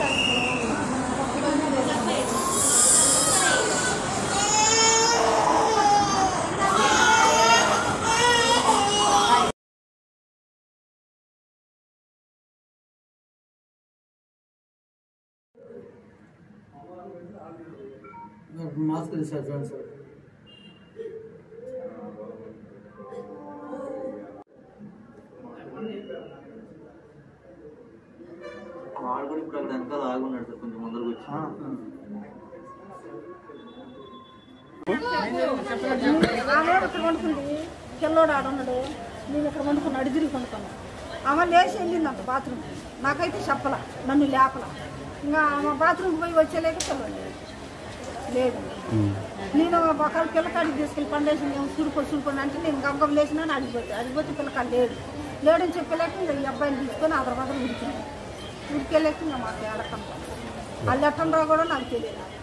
Mask తీసారు చూడండి sir వాడు కూడా ఇప్పుడు అక్కడ వెనకాల ఆగున్నాడు సార్ కొంచెం ముందరకు వచ్చి ఆమె ఇక్కడ వండుకుంది పిల్లోడు ఆడ ఉన్నాడు నేను ఇక్కడ వండుకుని అడి తిరిగి వండుకున్నాను ఆమె లేచి వెళ్ళిందంట బాత్రూమ్ నాకైతే చెప్పల నన్ను లేపల ఇంకా ఆమె బాత్రూమ్కి పోయి వచ్చేలేక పిల్లలు లేదు. లేదు నేను ఒకళ్ళ పిల్లకాడికి తీసుకెళ్ళి పండేసి మేము సురుకో సురుకోండి అంటే నేను గబ్బం లేచినా అడిగిపోతే అడిగిపోతే పిల్లకాడు లేడు లేడని చెప్పలేక ఇంకా ఈ అబ్బాయిని తీసుకొని అదర్ మాత్రం ఉడికింది ఉడికెళ్ళాక ఇంకా మాకు ఏడకంటాం వాళ్ళు ఎట్టండ్రో కూడా నాకు తెలియదు